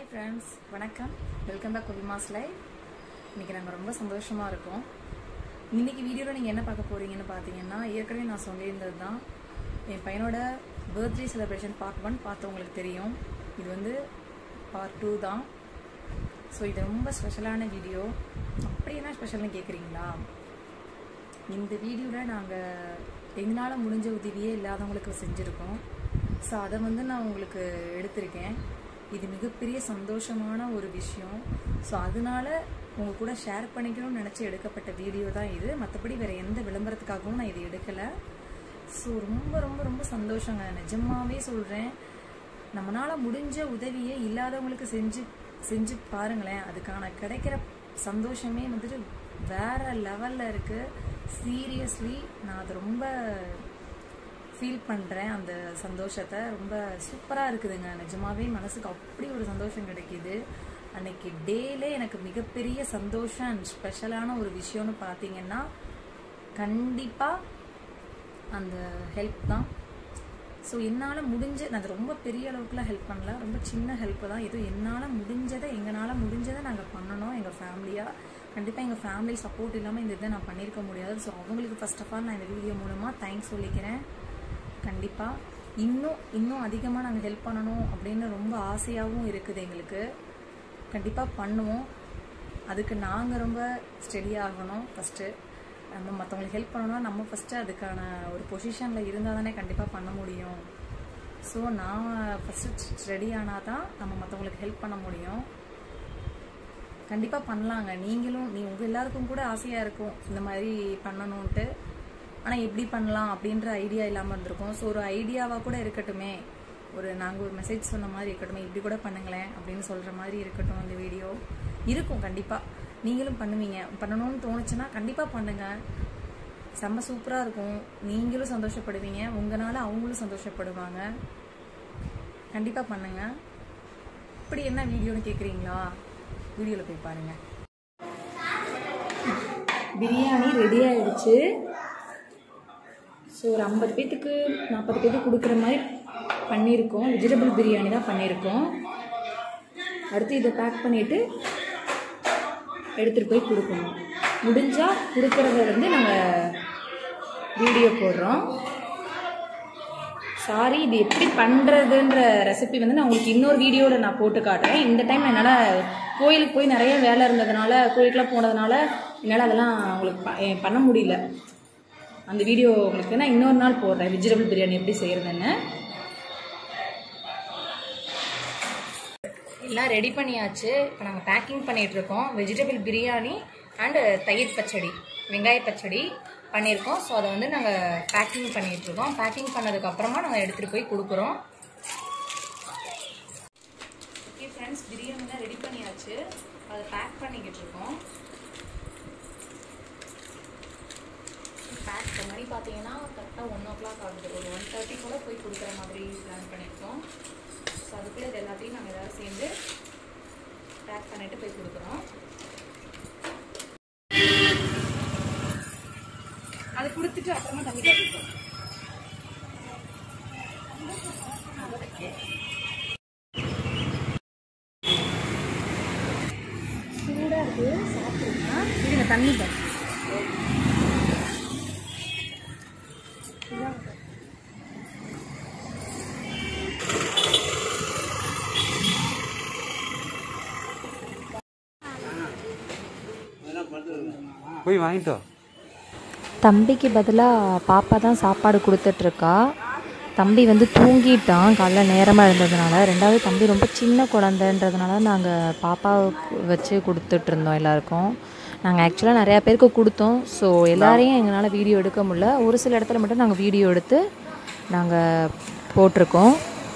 hi friends வணக்கம் welcome back குவிமாஸ் live இன்றைக்கி நாங்கள் ரொம்ப சந்தோஷமாக இருக்கோம் இன்றைக்கி வீடியோவில் நீங்கள் என்ன பார்க்க போகிறீங்கன்னு பார்த்தீங்கன்னா ஏற்கனவே நான் சொல்லியிருந்தது தான் என் பையனோட பர்த்டே செலிப்ரேஷன் பார்ட் ஒன் பார்த்தவங்களுக்கு தெரியும் இது வந்து பார்ட் டூ தான் ஸோ இது ரொம்ப ஸ்பெஷலான வீடியோ அப்படி என்ன ஸ்பெஷல்னு கேட்குறீங்களா இந்த வீடியோவில் நாங்கள் எங்களால் முடிஞ்ச உதவியே இல்லாதவங்களுக்கு செஞ்சுருக்கோம் ஸோ அதை வந்து நான் உங்களுக்கு எடுத்திருக்கேன் இது மிகப்பெரிய சந்தோஷமான ஒரு விஷயம் ஸோ அதனால உங்கள் கூட ஷேர் பண்ணிக்கணும்னு நினச்சி எடுக்கப்பட்ட வீடியோ தான் இது மற்றபடி வேறு எந்த விளம்பரத்துக்காகவும் நான் இது எடுக்கலை ஸோ ரொம்ப ரொம்ப ரொம்ப சந்தோஷங்க நிஜமாவே சொல்கிறேன் நம்மளால் முடிஞ்ச உதவியை இல்லாதவங்களுக்கு செஞ்சு செஞ்சு பாருங்களேன் அதுக்கான கிடைக்கிற சந்தோஷமே வந்துட்டு வேற லெவலில் இருக்குது சீரியஸ்லி நான் அது ரொம்ப ஃபீல் பண்ணுறேன் அந்த சந்தோஷத்தை ரொம்ப சூப்பராக இருக்குதுங்க நிஜமாவே மனசுக்கு அப்படி ஒரு சந்தோஷம் கிடைக்கிது அன்னைக்கு டேலே எனக்கு மிகப்பெரிய சந்தோஷம் அண்ட் ஸ்பெஷலான ஒரு விஷயம்னு பார்த்தீங்கன்னா கண்டிப்பாக அந்த ஹெல்ப் தான் ஸோ என்னால் முடிஞ்ச நான் அது ரொம்ப பெரிய அளவுக்குலாம் ஹெல்ப் பண்ணல ரொம்ப சின்ன ஹெல்ப் தான் ஏதோ என்னால் முடிஞ்சதை எங்களால் முடிஞ்சதை நாங்கள் பண்ணணும் எங்கள் ஃபேமிலியாக கண்டிப்பாக எங்கள் ஃபேமிலி சப்போர்ட் இல்லாமல் இந்த இதை நான் பண்ணியிருக்க முடியாது ஸோ அவங்களுக்கு ஃபர்ஸ்ட் ஆஃப் ஆல் நான் இந்த வீடியோ மூலமாக தேங்க்ஸ் சொல்லிக்கிறேன் கண்டிப்பாக இன்னும் இன்னும் அதிகமாக நாங்கள் ஹெல்ப் பண்ணணும் அப்படின்னு ரொம்ப ஆசையாகவும் இருக்குது எங்களுக்கு கண்டிப்பாக பண்ணுவோம் அதுக்கு நாங்கள் ரொம்ப ஸ்டெடி ஆகணும் ஃபஸ்ட்டு நம்ம மற்றவங்களுக்கு ஹெல்ப் பண்ணணும்னா நம்ம ஃபஸ்ட்டு அதுக்கான ஒரு பொசிஷனில் இருந்தால் தானே கண்டிப்பாக பண்ண முடியும் ஸோ நான் ஃபஸ்ட்டு ஸ்டெடி ஆனால் தான் நம்ம மற்றவங்களுக்கு ஹெல்ப் பண்ண முடியும் கண்டிப்பாக பண்ணலாங்க நீங்களும் நீ உங்கள் எல்லாருக்கும் கூட ஆசையாக இருக்கும் இந்த மாதிரி பண்ணணுன்ட்டு ஆனால் எப்படி பண்ணலாம் அப்படின்ற ஐடியா இல்லாமல் இருந்திருக்கும் ஸோ ஒரு ஐடியாவாக கூட இருக்கட்டுமே ஒரு நாங்கள் ஒரு மெசேஜ் சொன்ன மாதிரி இருக்கட்டுமே இப்படி கூட பண்ணுங்களேன் அப்படின்னு சொல்கிற மாதிரி இருக்கட்டும் இந்த வீடியோ இருக்கும் கண்டிப்பாக நீங்களும் பண்ணுவீங்க பண்ணணும்னு தோணுச்சுன்னா கண்டிப்பாக பண்ணுங்கள் செம்ம சூப்பராக இருக்கும் நீங்களும் சந்தோஷப்படுவீங்க உங்களால் அவங்களும் சந்தோஷப்படுவாங்க கண்டிப்பாக பண்ணுங்கள் இப்படி என்ன வீடியோன்னு கேட்குறீங்களா வீடியோவில் போய் பாருங்கள் பிரியாணி ரெடி ஆயிடுச்சு ஸோ ஒரு ஐம்பது பேத்துக்கு நாற்பது பேத்துக்கு கொடுக்குற மாதிரி பண்ணியிருக்கோம் வெஜிடபிள் பிரியாணி தான் பண்ணியிருக்கோம் அடுத்து இதை பேக் பண்ணிவிட்டு எடுத்துகிட்டு போய் கொடுக்கணும் முடிஞ்சால் கொடுக்குறத வந்து நாங்கள் வீடியோ போடுறோம் சாரி இது எப்படி பண்ணுறதுன்ற ரெசிபி வந்து நான் உங்களுக்கு இன்னொரு வீடியோவில் நான் போட்டு காட்டுறேன் இந்த டைம் என்னால் கோயிலுக்கு போய் நிறைய வேலை இருந்ததுனால கோயிலுக்குலாம் போனதுனால என்னால் அதெல்லாம் உங்களுக்கு ப- eh, பண்ண முடியல அந்த வீடியோ உங்களுக்கு நான் இன்னொரு நாள் போடுறேன் வெஜிடபிள் பிரியாணி எப்படி செய்கிறதுன்னு எல்லாம் ரெடி பண்ணியாச்சு இப்போ நாங்கள் பேக்கிங் பண்ணிட்டு இருக்கோம் வெஜிடபிள் பிரியாணி அண்டு தயிர் பச்சடி வெங்காய பச்சடி பண்ணியிருக்கோம் ஸோ அதை வந்து நாங்கள் பேக்கிங் பண்ணிட்டு இருக்கோம் பேக்கிங் பண்ணதுக்கு அப்புறமா நாங்கள் எடுத்துகிட்டு போய் கொடுக்குறோம் ஓகே ஃப்ரெண்ட்ஸ் பிரியாணிலாம் ரெடி பண்ணியாச்சு அதை பேக் பண்ணிக்கிட்டு இருக்கோம் பேக் மணி பார்த்தீங்கன்னா கரெக்டாக ஒன் ஓ கிளாக் ஆகுது ஒரு ஒன் தேர்ட்டி கூட போய் கொடுக்குற மாதிரி பிளான் பண்ணியிருக்கோம் ஸோ அதுக்குள்ளே இது எல்லாத்தையும் நாங்கள் ஏதாவது சேர்ந்து பேக் பண்ணிட்டு போய் கொடுக்குறோம் அது கொடுத்துட்டு அப்புறமா தண்ணி காட்டிப்போம் சூடாக இருக்குது சாப்பிடுங்க இருங்க தண்ணி தான் போய் வாங்கிட்டு வா தம்பிக்கு பதிலாக பாப்பா தான் சாப்பாடு கொடுத்துட்ருக்கா தம்பி வந்து தூங்கிட்டான் காலைல நேரமாக இருந்ததுனால ரெண்டாவது தம்பி ரொம்ப சின்ன குழந்தைன்றதுனால நாங்கள் பாப்பாவுக்கு வச்சு கொடுத்துட்ருந்தோம் எல்லாருக்கும் நாங்கள் ஆக்சுவலாக நிறையா பேருக்கு கொடுத்தோம் ஸோ எல்லாரையும் எங்களால் வீடியோ எடுக்க முடியல ஒரு சில இடத்துல மட்டும் நாங்கள் வீடியோ எடுத்து நாங்கள் போட்டிருக்கோம்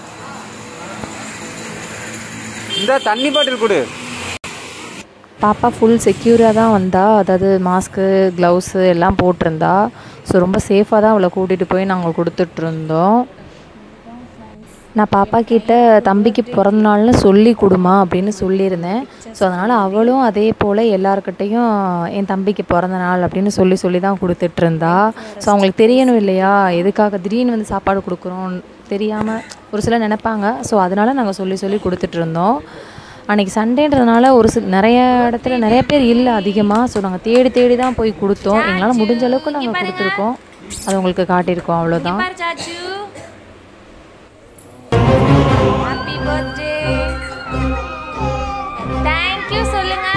இந்த தண்ணி பாட்டில் கொடு பாப்பா ஃபுல் செக்யூராக தான் வந்தா அதாவது மாஸ்க்கு க்ளவுஸு எல்லாம் போட்டிருந்தா ஸோ ரொம்ப சேஃபாக தான் அவளை கூட்டிகிட்டு போய் நாங்கள் கொடுத்துட்ருந்தோம் நான் பாப்பா கிட்ட தம்பிக்கு பிறந்த நாள்னு சொல்லி கொடுமா அப்படின்னு சொல்லியிருந்தேன் ஸோ அதனால் அவளும் அதே போல் எல்லாருக்கிட்டேயும் என் தம்பிக்கு பிறந்த நாள் அப்படின்னு சொல்லி சொல்லி தான் கொடுத்துட்ருந்தா ஸோ அவங்களுக்கு தெரியணும் இல்லையா எதுக்காக திடீர்னு வந்து சாப்பாடு கொடுக்குறோம் தெரியாமல் ஒரு சிலர் நினைப்பாங்க ஸோ அதனால் நாங்கள் சொல்லி சொல்லி கொடுத்துட்ருந்தோம் அன்றைக்கி சண்டேன்றதுனால ஒரு சில நிறைய இடத்துல நிறைய பேர் இல்லை அதிகமாக ஸோ நாங்கள் தேடி தேடி தான் போய் கொடுத்தோம் எங்களால் முடிஞ்ச அளவுக்கு நாங்கள் கொடுத்துருக்கோம் அது உங்களுக்கு காட்டியிருக்கோம் அவ்வளோதான் பாரு சாச்சு ஹாப்பி பர்த்டே தேங்க் யூ சொல்லுங்க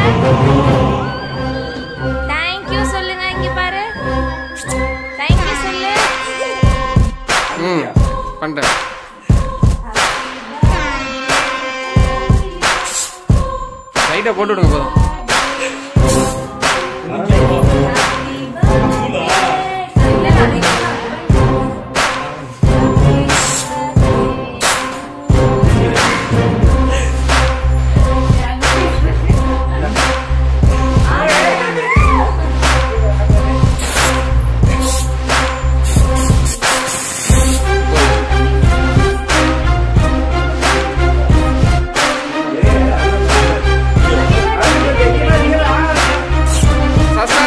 தேங்க் யூ சொல்லுங்க இங்க பாரு தேங்க் யூ சொல்லு ம் பண்ணுறேன் லைட்டாக போட்டு விடுங்க போதும் சஸ்தா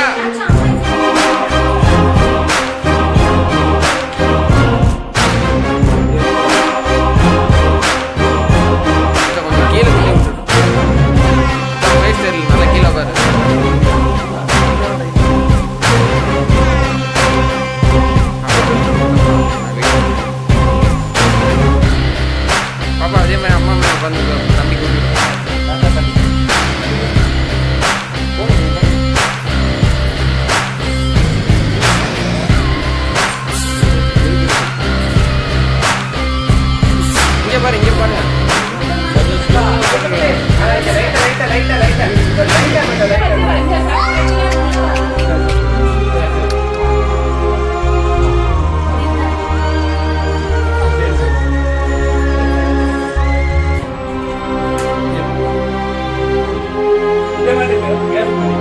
கொஞ்சம் கீழே கீழே ரைட் சைடில் நல்லா கீழே பாரு பாப்பா அதே மாதிரி அம்மா மேலே வந்து தம்பி கூப்பிட்டு இங்க பாரு இங்க பாரு இதே மாதிரி